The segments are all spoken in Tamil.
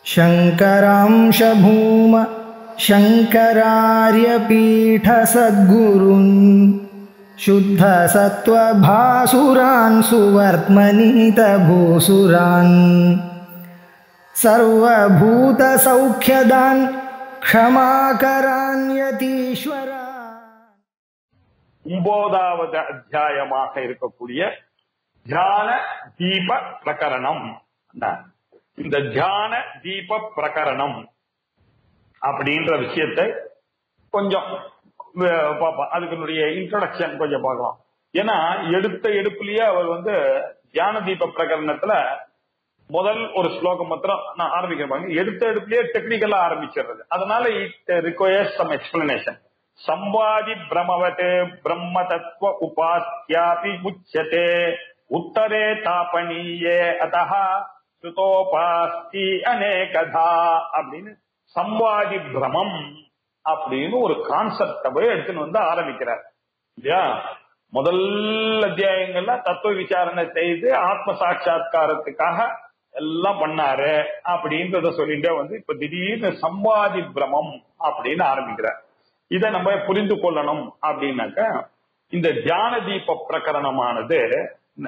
शङ्करांशभूम शङ्करार्यपीठसद्गुरुन् शुद्धसत्त्वभासुरान् सुवर्त्मनीतभूसुरान् सर्वभूतसौख्यदान् क्षमाकरान्यतीश्वरा ஒன்பதாவது அத்தியாயமாக இருக்கக்கூடிய தியான தீப பிரகரணம் என்ன? இந்த தியான தீப பிரகரணம் அப்படின்ற விஷயத்தை கொஞ்சம் அஹ், பார்ப்போம் அதுக்குனுடைய இன்ட்ரோடக்ஷன் கொஞ்சம் பார்க்கலாம் ஏன்னா எடுத்த எடுப்புலயே அவர் வந்து தியான தீப பிரகரணத்துல முதல் ஒரு ஸ்லோகம் மாத்திரம் நான் ஆரம்பிக்கிறேன் பாருங்க. எடுத்த எடுப்புலயே டெக்னிக்கலா ஆரம்பிச்சிடுறது அதனால இட் ரிக்வயர்ஸ் சம் எக்ஸ்பிளனேஷன் சம்வாதி பிரமவத் பிரம்ம தத்துவ உபாஸ்யாபி முச்சதே உத்தரே தாபனீயே அத்தஹ சுதோபாஸ்தி அநேகதா அப்படின்னு சம்வாதி பிரமம் அப்படின்னு ஒரு கான்செப்டவே எடுத்துன்னு வந்து ஆரம்பிக்கிறார் இல்லையா முதல் அத்தியாயங்கள்ல தத்துவ விசாரணை செய்து ஆத்ம சாட்சா்காரத்துக்காக எல்லாம் பண்ணாரு அப்படின்றத சொல்லிட்டே வந்து இப்ப திடீர்னு சம்வாதி பிரமம் அப்படின்னு ஆரம்பிக்கிறார் இதை நம்ம புரிந்து கொள்ளணும் அப்படின்னாக்க இந்த தியான தீப பிரகரணமானது என்ன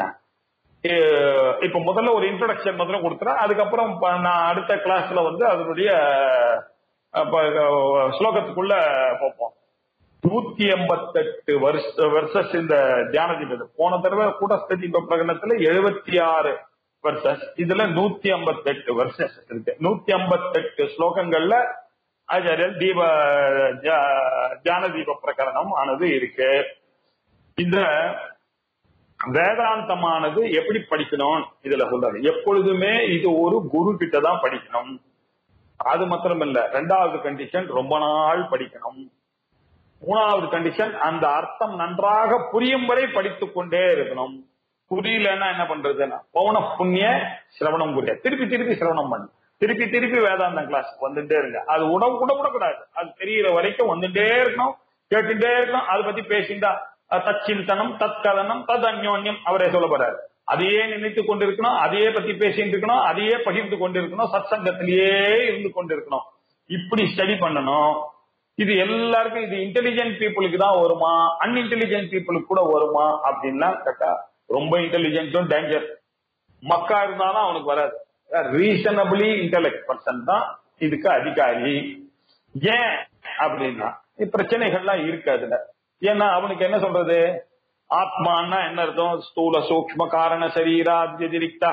அஹ் இப்ப முதல்ல ஒரு இன்ட்ரோடக்ஷன் முதல்ல கொடுத்துறேன் அதுக்கப்புறம் ப- நான் அடுத்த கிளாஸ்ல வந்து அதனுடைய அஹ், ப- அஹ், ஸ்லோகத்துக்குள்ள பார்ப்போம் நூத்தி எண்பத்தெட்டு வருஷ வருஷஸ் இந்த தியான தீபம் போன தடவை கூடஸ்த தீப பிரகடனத்துல எழுபத்தி ஆறு வருஷஸ் இதுல நூத்தி ஐம்பத்தெட்டு வருஷஸ் இருக்கு நூத்தி ஐம்பத்தெட்டு ஸ்லோகங்கள்ல ஆச்சாரியர் தீப தியா- தியான தீப பிரகரணம் ஆனது இருக்கு இந்த வேதாந்தமானது எப்படி படிக்கணும் இதுல சொல்றாரு எப்பொழுதுமே இது ஒரு குரு கிட்ட தான் படிக்கணும் அது மாத்திரம் இல்ல ரெண்டாவது கண்டிஷன் ரொம்ப நாள் படிக்கணும் மூணாவது கண்டிஷன் அந்த அர்த்தம் நன்றாக புரியும் வரை படித்துக் கொண்டே இருக்கணும் புரியலன்னா என்ன பண்றதுன்னா பௌன புண்ணிய சிரவணம் புரிய திருப்பி திருப்பி சிரவணம் பண்ணு திருப்பி திருப்பி வேதாந்தம் கிளாஸ் வந்துட்டே இருங்க அது உடவு கூட விடக்கூடாது அது தெரியிற வரைக்கும் வந்துட்டே இருக்கணும் கேட்டுட்டே இருக்கணும் அதை பத்தி பேசிண்டா அஹ், தச்சிந்தனம் தற்கதனம் தத் அந்யோன்யம் அவரே சொல்ல போறாரு அதையே நினைத்து கொண்டிருக்கணும் அதையே பத்தி பேசிட்டு இருக்கணும் அதையே பகிர்ந்து கொண்டிருக்கணும் சத்சங்கத்திலேயே இருந்து கொண்டிருக்கணும் இப்படி ஸ்டடி பண்ணணும் இது எல்லாருக்கும் இது இன்டெலிஜென்ட் பீப்புளுக்கு தான் வருமா அன்இன்டெலிஜென்ட் பீப்புளுக்கு கூட வருமா அப்படின்னா கேட்டா ரொம்ப இன்டெலிஜென்ட்டும் டேஞ்சர் மக்கா இருந்தாலும் அவனுக்கு வராது ரீசனபிளி இன்டெலெக்ட் பர்சன் தான் இதுக்கு அதிகாரி ஏன் அப்படின்னா பிரச்சனைகள்லாம் இருக்கு அதுல ஏன்னா அவனுக்கு என்ன சொல்றது ஆத்மான்னா என்ன அர்த்தம் ஸ்தூல சூக்ம காரண சரீராத்யதிரிக்தா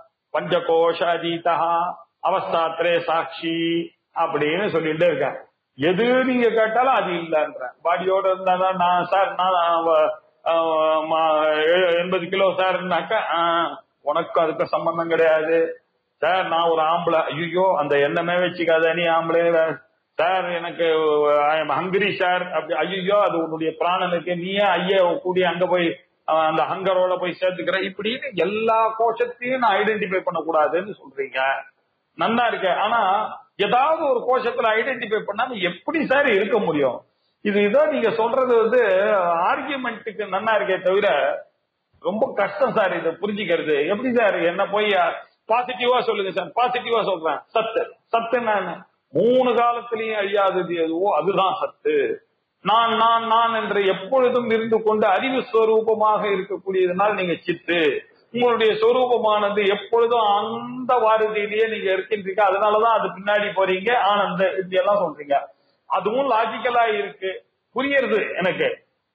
பஞ்சகோஷ அதீதா அவஸ்தாத்ரே சாட்சி அப்படின்னு சொல்லிட்டே இருக்கேன் எது நீங்க கேட்டாலும் அது இல்லன்ற பாடியோட இருந்தாதான் நான் சார் நான் அவ- அவ- ம- எ- எண்பது கிலோ சார்னாக்கா ஆஹ், உனக்கும் அதுக்கும் சம்பந்தம் கிடையாது சார் நான் ஒரு ஆம்பளை ஐயோ அந்த எண்ணமே வச்சுக்காத நீ ஆம்பளை சார் எனக்கு ஐ எம் ஹங்கரி சார் அப்படி ஐயோ அது உன்னுடைய பிராணனுக்கு நீயே ஐயா கூடி அங்க போய் அஹ், அந்த ஹங்கரோட போய் சேர்த்துக்கிற இப்படின்னு எல்லா கோஷத்தையும் நான் ஐடென்டிஃபை பண்ணக்கூடாதுன்னு சொல்றீங்க நன்னா இருக்கு ஆனா ஏதாவது ஒரு கோஷத்துல ஐடென்டிஃபை பண்ணாம எப்படி சார் இருக்க முடியும் இது இதோ நீங்க சொல்றது வந்து ஆர்கியூமெண்ட்டுக்கு நன்னா இருக்கே தவிர ரொம்ப கஷ்டம் சார் இதை புரிஞ்சுக்கிறது எப்படி சார் என்ன போய் பாசிட்டிவா சொல்லுங்க சார் பாசிட்டிவா சொல்றேன் சத்து சத்து நான் மூணு காலத்திலையும் அழியாதது எதுவோ அதுதான் சத்து நான் நான் நான் என்று எப்பொழுதும் இருந்து கொண்டு அறிவு ஸ்வரூபமாக இருக்கக்கூடியதுனால் நீங்க சித்து உங்களுடைய சொரூபமானது எப்பொழுதும் அந்த வாரதியிலேயே நீங்க இருக்கின்றீங்க அதனாலதான் அது பின்னாடி போறீங்க ஆனந்த இப்படி எல்லாம் சொல்றீங்க அதுவும் லாஜிக்கலா இருக்கு புரியுறது எனக்கு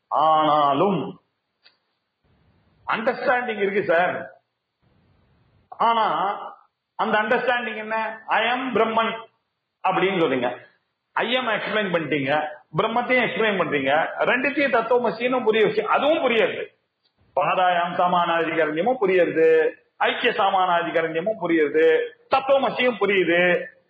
ஆனாலும் அண்டர்ஸ்டாண்டிங் இருக்கு சார் ஆனா அந்த அண்டர்ஸ்டாண்டிங் என்ன ஐ எம் பிரம்மன் அப்படின்னு சொல்றீங்க ஐஎம் எக்ஸ்பிளைன் பண்ணிட்டீங்க பிரம்மத்தையும் எக்ஸ்பிளைன் பண்றீங்க ரெண்டுத்தையும் தத்துவமசினும் புரிய விஷயம் அதுவும் புரியுது பாதாயம் சமானாதிகரண்யமும் புரியுது ஐக்கிய சமானாதிகரண்யமும் புரியுது தத்துவமசியும் புரியுது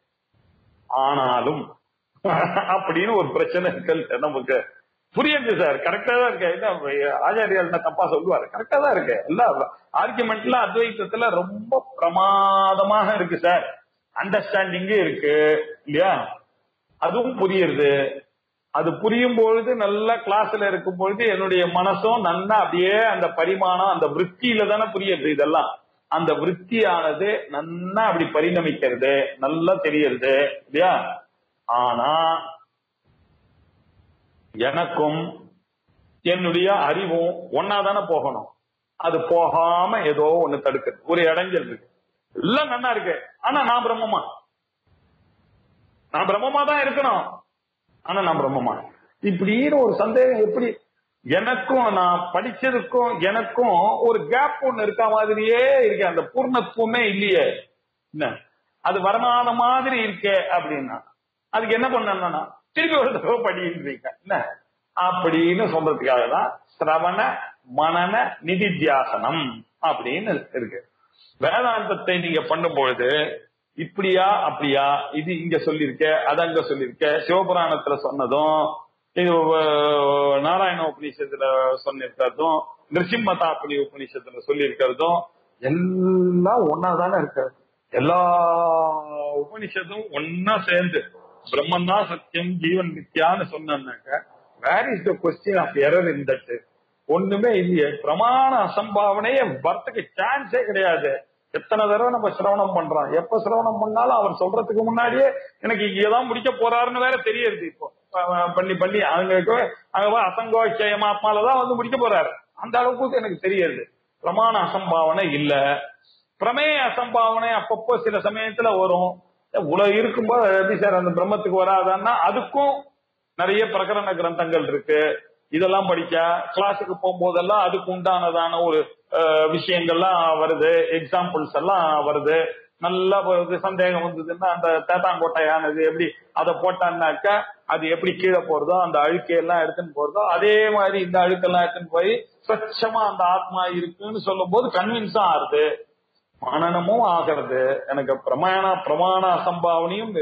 ஆனாலும் அப்படின்னு ஒரு பிரச்சனை இருக்கு நமக்கு புரியுது சார் கரெக்டா தான் இருக்கு என்ன ஆச்சாரியால் என்ன தப்பா சொல்லுவாரு கரெக்டா தான் இருக்கு எல்லா ஆர்குமெண்ட்ல அத்வைத்தத்துல ரொம்ப பிரமாதமாக இருக்கு சார் அண்டர்ஸ்டாண்டிங்கே இருக்கு இல்லையா அதுவும் புரியுது அது புரியும் பொழுது நல்லா கிளாஸ்ல இருக்கும் பொழுது என்னுடைய மனசும் நல்லா அப்படியே அந்த பரிமாணம் அந்த விற்பியில தானே புரியுது இதெல்லாம் அந்த விற்த்தியானது நன்னா அப்படி பரிணமிக்கிறது நல்லா தெரியறது இல்லையா ஆனா எனக்கும் என்னுடைய அறிவும் ஒன்னா தானே போகணும் அது போகாம ஏதோ ஒண்ணு தடுக்குது ஒரு இடைஞ்சல் இருக்கு எல்லாம் நன்னா இருக்கு ஆனா நான் பிரம்மமா நான் பிரம்மமா தான் இருக்கணும் ஆனா நான் பிரம்மமா இப்படின்னு ஒரு சந்தேகம் எப்படி எனக்கும் நான் படிச்சதுக்கும் எனக்கும் ஒரு கேப் ஒண்ணு இருக்க மாதிரியே இருக்கு அந்த பூர்ணத்துவமே இல்லையே என்ன அது வரமாத மாதிரி இருக்கே அப்படின்னா அதுக்கு என்ன பண்ணணும்னா திருப்பி ஒரு தடவை படின்றீங்க என்ன அப்படின்னு சொல்றதுக்காக தான் சிரவண மனன நிதித்தியாசனம் அப்படின்னு இருக்கு வேதாந்தத்தை நீங்க பண்ணும்பொழுது இப்படியா அப்படியா இது இங்க சொல்லியிருக்க அது அங்க சொல்லியிருக்க சிவபுராணத்துல சொன்னதும் இது அஹ், நாராயண உபநிஷத்துல சொல்லியிருக்கிறதும் நிருசிம்ம தாப்பனி உபநிஷத்துல சொல்லியிருக்கிறதும் எல்லாம் ஒன்னாதானே இருக்கு எல்லா உபனிஷத்தும் ஒன்னா சேர்ந்து பிரம்மன் தான் சத்தியம் ஜீவன் மித்யான்னு சொன்னாக்க where is the question of error in that ஒண்ணுமே இல்லையே பிரமாண அசம்பாவனையே வரத்துக்கு சான்ஸே கிடையாது எத்தனை தடவை நம்ம சிரவணம் பண்றோம் எப்ப சிரவணம் பண்ணாலும் அவர் சொல்றதுக்கு முன்னாடியே எனக்கு இங்கதான் முடிக்க போறாருன்னு வேற தெரியுது இப்போ அஹ் பண்ணி பண்ணி அங்க இருக்க- அங்க போய் அசங்கோஷயமாத்மாலதான் வந்து முடிக்க போறாரு அந்த அளவுக்கு எனக்கு தெரியுது பிரமாண அசம்பாவனை இல்ல பிரமேய அசம்பாவனை அப்பப்போ சில சமயத்துல வரும் உலக இருக்கும்போது எப்படி சார் அந்த பிரம்மத்துக்கு வராதான்னா அதுக்கும் நிறைய பிரகரண கிரந்தங்கள் இருக்கு இதெல்லாம் படிச்சா கிளாஸுக்கு போகும்போதெல்லாம் அதுக்கு உண்டானதான ஒரு அஹ், விஷயங்கள்லாம் வருது எக்ஸாம்பிள்ஸ் எல்லாம் வருது நல்லா வருது சந்தேகம் வந்ததுன்னா அந்த தேத்தாங்கோட்டையானது எப்படி அதை போட்டான்னாக்கா அது எப்படி கீழே போறதோ அந்த அழுக்கையெல்லாம் எடுத்துன்னு போறதோ அதே மாதிரி இந்த அழுக்கெல்லாம் எடுத்துன்னு போய் ஸ்வச்சமா அந்த ஆத்மா இருக்குன்னு சொல்லும் போது கன்வின்ஸா ஆறுது மனநமும் ஆகிறது எனக்கு பிரமாண பிரமாண அசம்பாவனையும்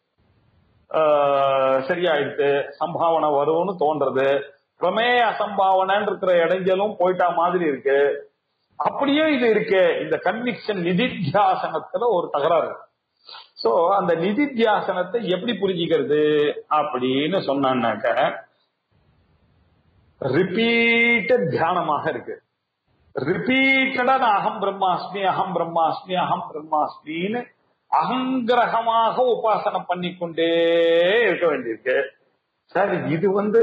ஆஹ், சரியாயிடுது சம்பாவனை வரும்னு தோன்றது பிரமேய அசம்பாவனைன்னு இருக்கிற இடைஞ்சலும் போயிட்டா மாதிரி இருக்கு அப்படியே இது இருக்கு இந்த கன்விக்ஷன் நிதித்தியாசனத்துல ஒரு தகராறு சோ அந்த நிதித்தியாசனத்தை எப்படி புரிஞ்சுக்கிறது அப்படின்னு சொன்னான்னாக்க ரிப்பீட்டட் தியானமாக இருக்கு ரிப்பீட்டடா நான் அகம் பிரம்மாஸ்மி அகம் பிரம்மாஸ்மி அகம் பிரம்மாஸ்மின்னு அகங்கிரகமாக உபாசனை பண்ணிக்கொண்டே இருக்க வேண்டியிருக்கு சார் இது வந்து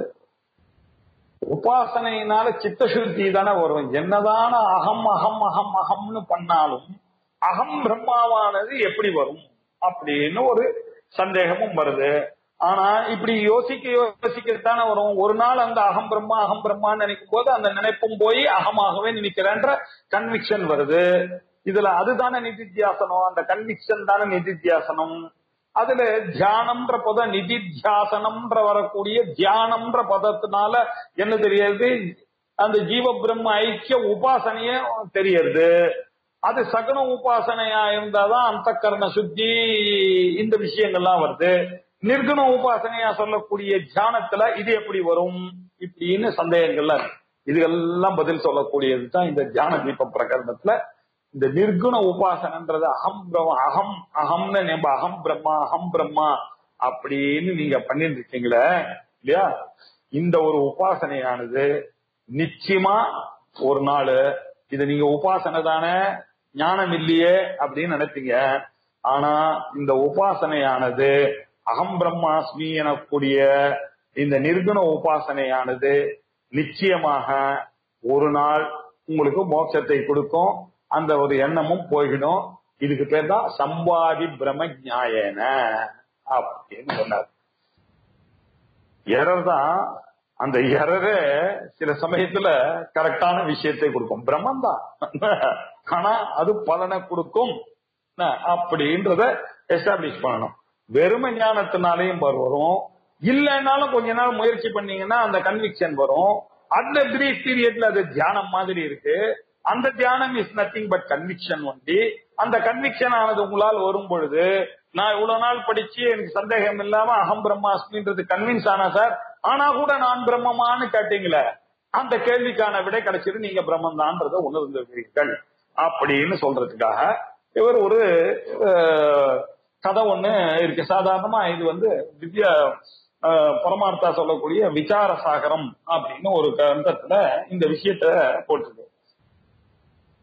உபாசனையினால சித்தசுத்தி தானே வரும் என்னதான அகம் அகம் அகம் அகம்னு பண்ணாலும் அகம் பிரம்மாவானது எப்படி வரும் அப்படின்னு ஒரு சந்தேகமும் வருது ஆனா இப்படி யோசிக்க யோசிக்கத்தானே வரும் ஒரு நாள் அந்த அகம் பிரம்மா அகம் பிரம்மான்னு நினைக்கும் போது அந்த நினைப்பும் போய் அகமாகவே நினைக்கிறேன்ற கன்விக்ஷன் வருது இதுல அதுதானே நிதித்தியாசனம் அந்த கன்விக்ஷன் தானே நிதித்தியாசனம் அதுல தியானம்ன்ற பதம் நிதித்தியாசனம்ன்ற வரக்கூடிய தியானம்ன்ற பதத்தினால என்ன தெரியுது அந்த ஜீவ பிரம்ம ஐக்கிய உபாசனைய தெரியறது அது சகுன உபாசனையா இருந்தாதான் அந்த கர்ண சுத்தி இந்த விஷயங்கள்லாம் வருது நிர்குண உபாசனையா சொல்லக்கூடிய தியானத்துல இது எப்படி வரும் இப்படின்னு சந்தேகங்கள்லாம் இருக்கு இதுக்கெல்லாம் பதில் சொல்லக்கூடியது தான் இந்த தியான தீப பிரகரணத்துல இந்த நிர்குண உபாசனன்றது அகம் பிரம்ம அகம் அகம்னு நம்ம அகம் பிரம்மா அகம் பிரம்மா அப்படின்னு நீங்க பண்ணிட்டு இருக்கீங்களே இல்லையா இந்த ஒரு உபாசனையானது நிச்சயமா ஒரு நாள் இது நீங்க உபாசனை தானே ஞானம் இல்லையே அப்படின்னு நினைப்பீங்க ஆனா இந்த உபாசனையானது அகம் பிரம்மாஸ்மி எனக்கூடிய இந்த நிர்குண உபாசனையானது நிச்சயமாக ஒரு நாள் உங்களுக்கு மோட்சத்தை கொடுக்கும் அந்த ஒரு எண்ணமும் போய்விடும் இதுக்கு பேர் தான் சம்பாதி பிரம ஞாயன அப்படின்னு சொன்னார் எரர் தான் அந்த எரரே சில சமயத்துல கரெக்டான விஷயத்தை கொடுக்கும் பிரம்மம் தான் ஆனா அது பலனை கொடுக்கும் என்ன, அப்படின்றத எஸ்டாப்ளிஷ் பண்ணணும் வெறுமை ஞானத்தினாலையும் வரும் இல்லைன்னாலும் கொஞ்ச நாள் முயற்சி பண்ணீங்கன்னா அந்த கன்விக்ஷன் வரும் அந்த பிரீஃப் பீரியட்ல அது தியானம் மாதிரி இருக்கு அந்த தியானம் is nothing but conviction only அந்த கன்விக்ஷன் ஆனது உங்களால் வரும் பொழுது நான் இவ்வளவு நாள் படிச்சு எனக்கு சந்தேகம் இல்லாம அகம் பிரம்மாஸ்மின்றது கன்வின்ஸ் ஆனா சார் ஆனா கூட நான் பிரம்மமான்னு கேட்டீங்களே அந்த கேள்விக்கான விடை கிடைச்சிட்டு நீங்க பிரம்மன் தான்றதை உணர்ந்துருக்கிறீர்கள் அப்படின்னு சொல்றதுக்காக இவர் ஒரு அஹ், கதை ஒண்ணு இருக்கு சாதாரணமா இது வந்து திவ்ய அஹ், பரமார்த்தா சொல்லக்கூடிய விசார சாகரம் அப்படின்னு ஒரு கிரந்தத்துல இந்த விஷயத்த போட்டிருக்கு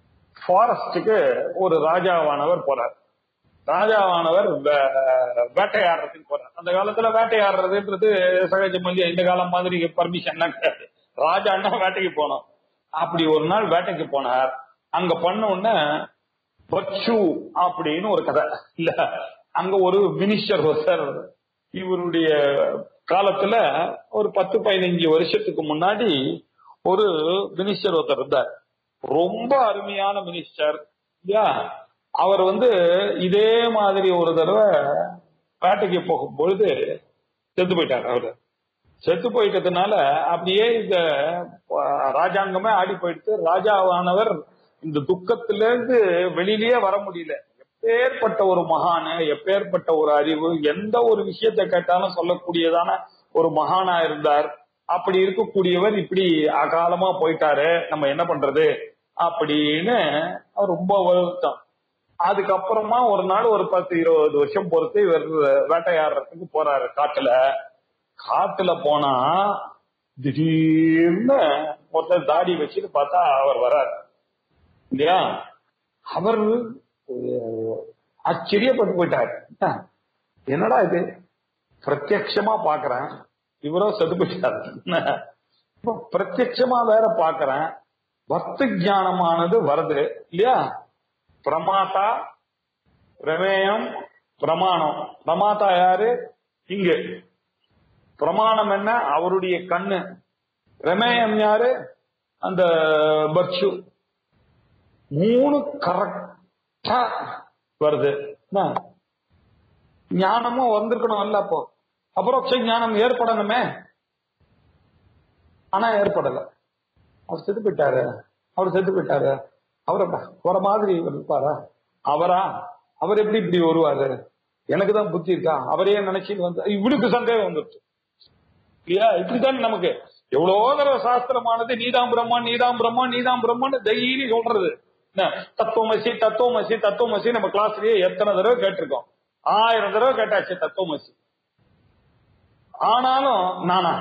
ஃபாரஸ்டுக்கு ஒரு ராஜாவானவர் போறார் ராஜாவானவர் வே- வேட்டையாடுறதுக்கு போறார் அந்த காலத்துல வேட்டையாடுறதுன்றது சகஜம் இல்லையா இந்த காலம் மாதிரி பர்மிஷன்லாம் கிடையாது ராஜான்னா வேட்டைக்கு போனோம் அப்படி ஒரு நாள் வேட்டைக்கு போனார் அங்க பண்ண உடனே பச்சு அப்படின்னு ஒரு கதை இல்ல அங்க ஒரு மினிஸ்டர் ஒருத்தர் இவருடைய காலத்துல ஒரு பத்து பதினஞ்சு வருஷத்துக்கு முன்னாடி ஒரு மினிஸ்டர் ஒருத்தர் இருந்தார் ரொம்ப அருமையான மினிஸ்டர் இல்லையா அவர் வந்து இதே மாதிரி ஒரு தடவை வேட்டைக்கு போகும் பொழுது செத்து போயிட்டார் அவரு செத்து போயிட்டதுனால அப்படியே இந்த அஹ், ராஜாங்கமே ஆடி போயிடுத்து ராஜாவானவர் இந்த துக்கத்திலிருந்து வெளியிலேயே வர முடியல எப்பேற்பட்ட ஒரு மகானு எப்பேற்பட்ட ஒரு அறிவு எந்த ஒரு விஷயத்தை கேட்டாலும் சொல்லக்கூடியதான ஒரு மகானா இருந்தார் அப்படி இருக்கக்கூடியவர் இப்படி அகாலமா போயிட்டாரு நம்ம என்ன பண்றது அப்படின்னு அவர் ரொம்ப வருத்தம் அதுக்கப்புறமா ஒரு நாள் ஒரு பத்து இருபது வருஷம் பொறுத்து இவர் வேட்டையாடுறதுக்கு போறாரு காட்டுல காட்டுல போனா திடீர்னு ஒருத்தர் தாடி வச்சுட்டு பார்த்தா அவர் வராரு இல்லையா அவர் அஹ், ஆச்சரியப்பட்டு போயிட்டாரு என்ன? என்னடா இது பிரத்யக்ஷமா பாக்குறேன் இவரோ செத்து போயிட்டாரு என்ன? இப்ப பிரத்யக்ஷமா வேற பாக்குறேன் பக்தி ஞானமானது வருது இல்லையா பிரமாதா பிரமேயம் பிரமாணம் பிரமாதா யாரு இங்க பிரமாணம் என்ன அவருடைய கண்ணு பிரமேயம் யாரு அந்த பக்ஷு மூணு கரெக்டா வருது என்ன? ஞானமும் வந்திருக்கணும் இல்ல அப்போ அபரோக்ஷ ஞானம் ஏற்படணுமே ஆனா ஏற்படல அவர் செத்து போயிட்டாரு அவர் செத்து போயிட்டாரு அவர் வர மாதிரி இவர் இருப்பாரா அவரா அவர் எப்படி இப்படி வருவாரு எனக்கு தான் புத்தி இருக்கா அவரே நினைச்சிட்டு வந்து இவனுக்கு சந்தேகம் வந்துருச்சு இல்லையா இப்படித்தானே நமக்கு எவ்வளவோ தடவை சாஸ்திரமானது நீதாம் பிரம்மன் நீதாம் பிரம்மன் நீதாம் பிரம்மன் டெய்லி சொல்றது என்ன, தத்துவமசி தத்துவமசி தத்துவமசி நம்ம கிளாஸ்லயே எத்தனை தடவை கேட்டிருக்கோம் ஆயிரம் தடவை கேட்டாச்சு தத்துவமசி ஆனாலும் நானா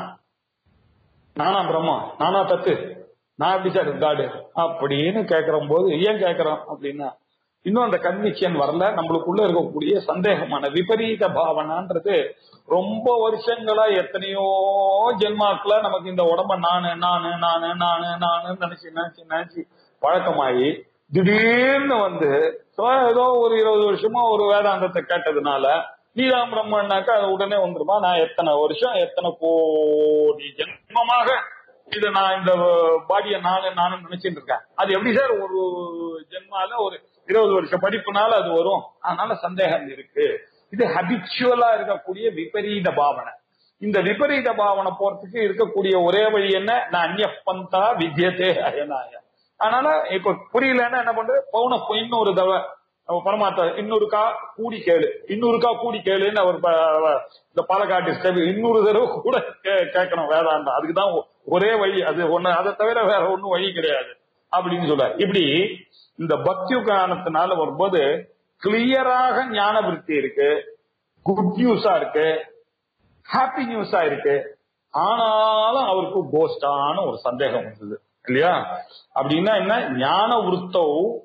நானா பிரம்மம் நானா தத்து நான் எப்படி சார் காடு அப்படின்னு கேட்கிற போது ஏன் கேட்கிறோம் அப்படின்னா இன்னும் அந்த கன்விக்ஷன் வரல நம்மளுக்குள்ள இருக்கக்கூடிய சந்தேகமான விபரீத பாவனான்றது ரொம்ப வருஷங்களா எத்தனையோ ஜென்மாக்கள நமக்கு இந்த உடம்ப நானு நானு நானு நானு நானு நினைச்சு நினைச்சு நினைச்சு பழக்கமாயி திடீர்னு வந்து so ஏதோ ஒரு இருபது வருஷமா ஒரு வேதாந்தத்தை கேட்டதுனால நீதான் பிரம்மன்னாக்கா அது உடனே வந்துருமா நான் எத்தனை வருஷம் எத்தனை கோடி ஜென்மமாக இது நான் இந்த பாடிய நானு நானும் நினைச்சிட்டு இருக்கேன் அது எப்படி சார் ஒரு ஜென்மால ஒரு இருபது வருஷம் படிப்புனால அது வரும் அதனால சந்தேகம் இருக்கு இது ஹபிச்சுவலா இருக்கக்கூடிய விபரீத பாவனை இந்த விபரீத பாவனை போறதுக்கு இருக்கக்கூடிய ஒரே வழி என்ன நான் அந்நிய பந்தா வித்யத்தே அயனாய அதனால இப்ப புரியலன்னா என்ன பண்றது பவுன இன்னொரு தடவை அவ பரமாத்தா இன்னொருக்கா கூடி கேளு இன்னொருக்கா கூடி கேளுன்னு அவர் ப- இந்த பாலக்காட்டு ஸ்டெப் இன்னொரு தடவை கூட கே- கேட்கணும் வேதாந்தம் அதுக்குதான் ஒ- ஒரே வழி அது ஒண்ணு அதை தவிர வேற ஒண்ணும் வழி கிடையாது அப்படின்னு சொல்றாரு இப்படி இந்த பக்தி காரணத்தினால வரும்போது கிளியராக ஞான விருத்தி இருக்கு குட் நியூஸா இருக்கு ஹாப்பி நியூஸா இருக்கு ஆனாலும் அவருக்கு கோஸ்டான ஒரு சந்தேகம் வந்தது இல்லையா அப்படின்னா என்ன ஞான விருத்தோ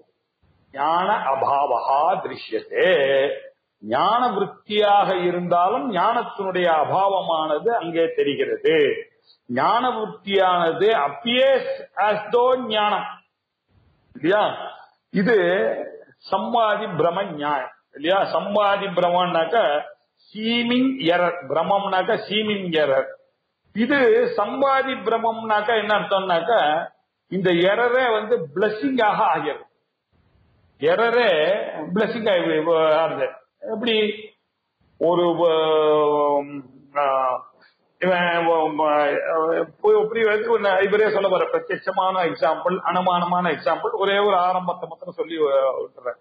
ஞான அபாவகா திருஷ்யத்தே ஞான விருத்தியாக இருந்தாலும் ஞானத்தினுடைய அபாவமானது அங்கே தெரிகிறது ஞான விருத்தியானது அப்பியஸ் ஆஸ் தோ ஞானம் இல்லையா இது சம்பாதி பிரம நியாயம் இல்லையா சம்பாதி பிரமன்னாக்க சீமிங் எரர் பிரமம்னாக்க சீமிங் எரர் இது சம்பாதி பிரமம்னாக்க என்ன அர்த்தம்னாக்க இந்த எரரே வந்து பிளஸ்ஸிங்காக ஆகிறது எரரே பிளஸ்ஸிங் ஆகுது எப்படி ஒரு ஆஹ், ஆஹ், இவன் ஆஹ், புரிய வைத்து ஒண்ணு இவரே சொல்ல வர பிரத்யட்சமான எக்ஸாம்பிள் அனுமானமான எக்ஸாம்பிள் ஒரே ஒரு ஆரம்பத்தை மாத்திரம் சொல்லி ஆஹ், விட்டுறேன்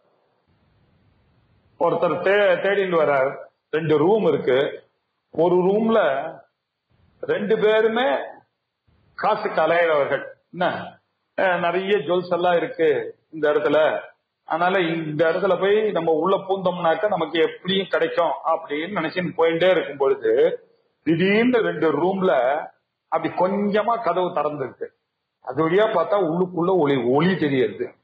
ஒருத்தர் தே தேடிட்டு வர்றாரு ரெண்டு ரூம் இருக்கு ஒரு ரூம்ல ரெண்டு பேருமே காசுக்கு அலையிறவர்கள் என்ன அஹ் நிறைய ஜுவல்ஸ் எல்லாம் இருக்கு இந்த இடத்துல அதனால இந்த இடத்துல போய் நம்ம உள்ள பூந்தோம்னாக்க நமக்கு எப்படியும் கிடைக்கும் அப்படின்னு நினைச்சுன்னு போயிட்டே இருக்கும் பொழுது திடீர்னு ரெண்டு ரூம்ல அப்படி கொஞ்சமா கதவு திறந்துருக்கு அது வழியா பார்த்தா உள்ளுக்குள்ள ஒளி ஒளி தெரியறது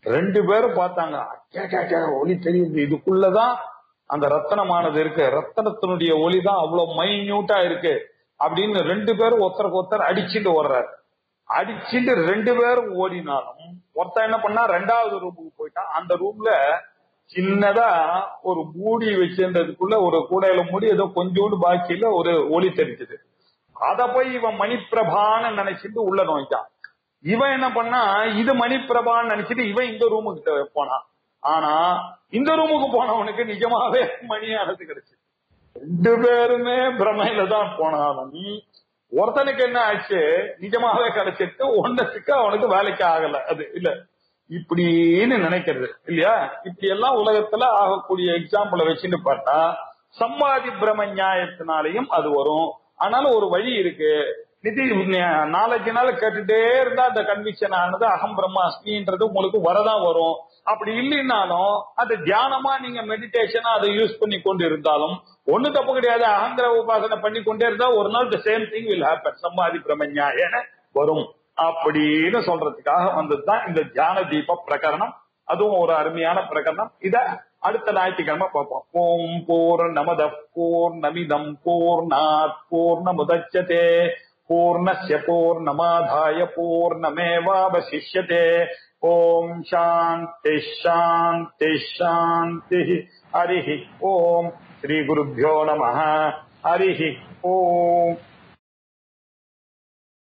ரெண்டு பேரும் பார்த்தாங்க கே, கே, கே, ஒளி தெரியுது இதுக்குள்ளதான் அந்த ரத்தனமானது இருக்கு ரத்தனத்தினுடைய ஒளி தான் அவ்வளவு மைன்யூட்டா இருக்கு அப்படின்னு ரெண்டு பேரும் ஒருத்தருக்கு ஒருத்தர் அடிச்சுட்டு ஓடுறாரு அடிச்சுட்டு ரெண்டு பேரும் ஓடினாலும் ஒருத்தன் என்ன பண்ணா ரெண்டாவது ரூமுக்கு போயிட்டான் அந்த ரூம்ல சின்னதா ஒரு மூடி வச்சிருந்ததுக்குள்ள ஒரு கூடையில மூடி ஏதோ கொஞ்சோண்டு பாக்கியில ஒரு ஒளி தெரிஞ்சது அத போய் இவன் மணிப்பிரபான்னு நினைச்சிட்டு உள்ள நோய்க்கான் இவன் என்ன பண்ணா இது மணிப்பிரபான்னு நினைச்சிட்டு இவன் இந்த ரூமுக்கு போனான் ஆனா இந்த ரூமுக்கு போனவனுக்கு நிஜமாவே மணியானது கிடைச்சு ரெண்டு பேருமே பிரமையில தான் போனாலும் ஒருத்தனுக்கு என்ன ஆச்சு நிஜமாவே கிடைச்சிட்டு ஒன்னத்துக்கு அவனுக்கு வேலைக்கு ஆகல அது இல்ல இப்படின்னு நினைக்கிறது இல்லையா இப்படி எல்லாம் உலகத்துல ஆகக்கூடிய எக்ஸாம்பிள வச்சுட்டு பார்த்தா சம்பாதி பிரம நியாயத்தினாலையும் அது வரும் ஆனாலும் ஒரு வழி இருக்கு நிதி நாலஞ்சு நாள் கேட்டுட்டே இருந்தா அந்த கன்விக்ஷன் ஆனது அகம் பிரம்மாஸ்மின்றது உங்களுக்கு வரதான் வரும் அப்படி இல்லைன்னாலும் அது தியானமா நீங்க மெடிடேஷனா அதை யூஸ் பண்ணி கொண்டு இருந்தாலும் ஒண்ணு தப்பு கிடையாது அகங்கிற உபாசனை பண்ணி கொண்டே இருந்தா ஒரு நாள் the same thing will happen சம்பாதி பிரமஞாயன வரும் அப்படின்னு சொல்றதுக்காக வந்ததுதான் இந்த தியான தீப பிரகரணம் அதுவும் ஒரு அருமையான பிரகரணம் இத அடுத்த ஞாயிற்றுக்கிழமை பார்ப்போம் ஓம் போர் நமத போர் நமிதம் போர் நாத் போர் நமுதச்சதே பூர்ணஸ்ய பூர்ணமாதாய பூர்ணமேவாவசிஷ்யதே ஓம் சாந்தி சாந்தி சாந்தி ஹரி ஓம் ஸ்ரீ குருभ्यो நம ஹரி ஓம்